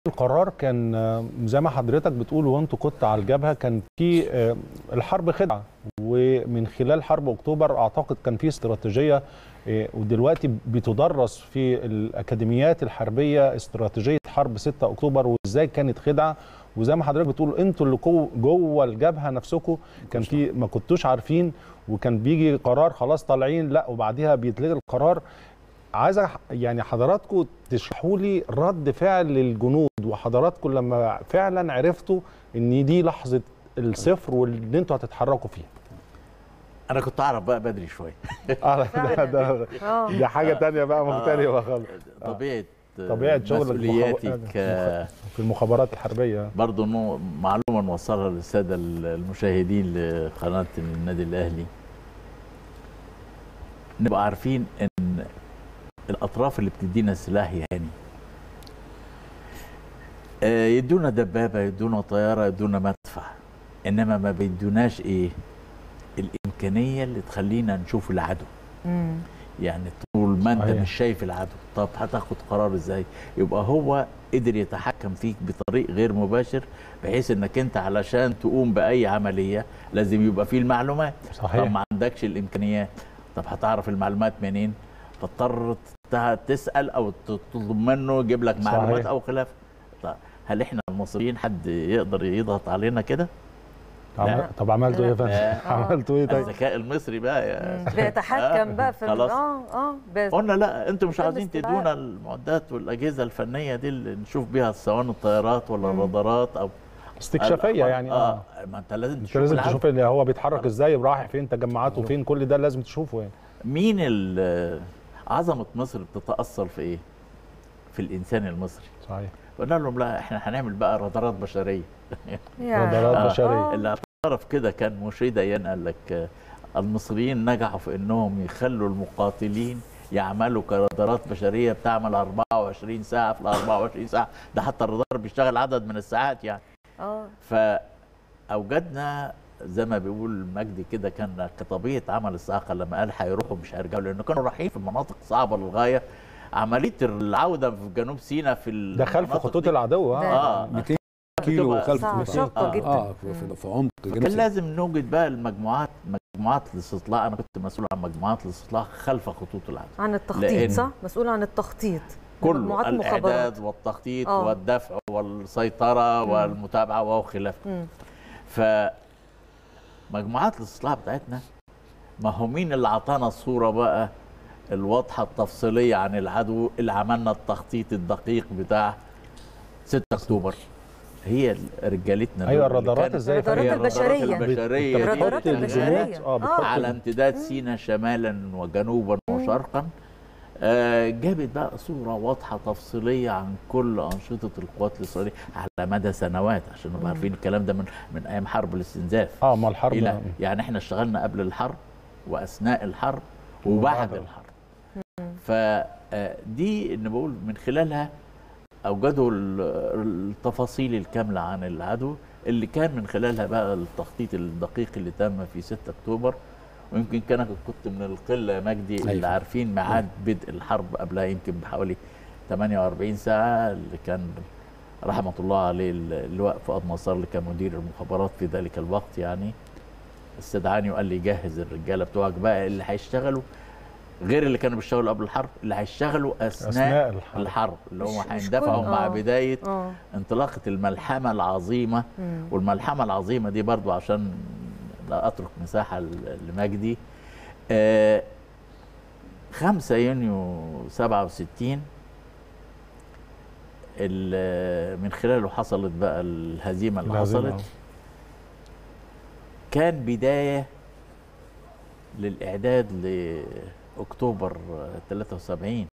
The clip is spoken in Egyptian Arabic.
القرار كان آه، زي ما حضرتك بتقول وانت كنت على الجبهه كان في آه، الحرب خدعه ومن خلال حرب اكتوبر اعتقد كان في استراتيجيه آه، ودلوقتي بتدرس في الاكاديميات الحربيه استراتيجيه حرب 6 اكتوبر وازاي كانت خدعه وزي ما حضرتك بتقول انتوا اللي جو- جوه الجبهه نفسكم كان في ما كنتوش عارفين وكان بيجي قرار خلاص طالعين لا وبعديها بيتلغي القرار عايز أح- يعني حضراتكم تشرحوا لي رد فعل الجنود وحضراتكم لما فعلا عرفتوا ان دي لحظه الصفر وان انتوا هتتحركوا فيها انا كنت اعرف بقى بدري شويه آه، ده, ده, اه دي حاجه تانية بقى مختلفه خالص طبيعه طبيعة شغل مسؤولياتي المخ- ك في المخابرات الحربيه برضه نوع- معلومه نوصلها للساده المشاهدين لقناه النادي الاهلي نبقى عارفين ان الاطراف اللي بتدينا السلاح يعني آه، يدونا دبابه يدونا طياره يدونا مدفع انما ما بيدوناش ايه الامكانيه اللي تخلينا نشوف العدو مم. يعني طول ما انت صحيح. مش شايف العدو طب هتاخد قرار ازاي يبقى هو قدر يتحكم فيك بطريق غير مباشر بحيث انك انت علشان تقوم باي عمليه لازم يبقى فيه المعلومات طب صحيح ما عندكش الامكانيات طب هتعرف المعلومات منين فاضطر ت- تسال او تطلب منه يجيب لك صحيح. معلومات او خلاف طب هل احنا المصريين حد يقدر يضغط علينا كده عم- طب عملتوا ايه يا فندم لا. عملتوا ايه طيب الذكاء المصري بقى يا مم. بيتحكم بقى في ال- خلاص. اه اه بس قلنا لا انتوا مش ده عايزين الاستيلاء. تدونا المعدات والاجهزه الفنيه دي اللي نشوف بيها الصواني الطيارات ولا مم. الرادارات او استكشافيه الأخبار. يعني اه اه ما انت لازم انت تشوف لازم العدو. تشوف اللي هو بيتحرك ازاي ورايح فين تجمعاته فين كل ده لازم تشوفه يعني مين ال- عظمه مصر بتتاثر في ايه؟ في الانسان المصري صحيح قلنا لهم لا احنا هنعمل بقى رادارات بشريه يعني رادارات آه. بشريه اللي اعترف كده كان مشيد ايان قال لك آه، المصريين نجحوا في انهم يخلوا المقاتلين يعملوا كرادارات بشريه بتعمل 24 ساعه في ال 24 ساعه ده حتى الرادار بيشتغل عدد من الساعات يعني اه فاوجدنا زي ما بيقول مجدي كده كان كطبيعه عمل الصاعقه لما قال هيروحوا مش هيرجعوا لانه كانوا رايحين في مناطق صعبه للغايه عمليه العوده في جنوب سيناء في ده خلف المناطق خطوط دي العدو اه اه 200 كيلو بتبقى خلف صعب، المسار. شاقة آه. جدا اه في, في, في عمق جنوب كان سيناء. لازم نوجد بقى المجموعات مجموعات الاستطلاع انا كنت مسؤول عن مجموعات الاستطلاع خلف خطوط العدو عن التخطيط لأن- صح مسؤول عن التخطيط كله مجموعات الاعداد مخابرات والتخطيط آه. والدفع والسيطره مم. والمتابعه وخلافه مم. ف مجموعات الاستطلاع بتاعتنا ما هو مين اللي اعطانا الصوره بقى الواضحه التفصيليه عن العدو اللي عملنا التخطيط الدقيق بتاع 6 اكتوبر هي رجالتنا ايوه دول اللي الرادارات كانوا- ازاي الرادارات هي البشرية. البشريه دي الرادارات اللي البشرية. كانت اه بتحط على امتداد سيناء شمالا وجنوبا وشرقا آه، جابت بقى صورة واضحة تفصيلية عن كل أنشطة القوات الإسرائيلية على مدى سنوات عشان نبقى عارفين الكلام ده من من أيام حرب الاستنزاف اه ما الحرب إلى يعني إحنا اشتغلنا قبل الحرب وأثناء الحرب وبعد وبعد. الحرب فدي اللي بقول من خلالها أوجدوا ال- التفاصيل الكاملة عن العدو اللي كان من خلالها بقى التخطيط الدقيق اللي تم في 6 أكتوبر ويمكن كان كنت من القله يا مجدي اللي أيوة. عارفين ميعاد بدء الحرب قبلها يمكن بحوالي 48 ساعه اللي كان رحمه الله عليه اللواء فؤاد نصار اللي كان مدير المخابرات في ذلك الوقت يعني استدعاني وقال لي جهز الرجاله بتوعك بقى اللي هيشتغلوا غير اللي كانوا بيشتغلوا قبل الحرب اللي هيشتغلوا اثناء, اثناء الحرب الحرب اللي هم مش- مش هيندفعوا كل- مع آه. بدايه اه انطلاقه الملحمه العظيمه مم. والملحمه العظيمه دي برضو عشان لا اترك مساحه ل- لمجدي آه 5 يونيو 67 ال- من خلاله حصلت بقى الهزيمه اللي الهزيمة. حصلت كان بدايه للاعداد لاكتوبر 73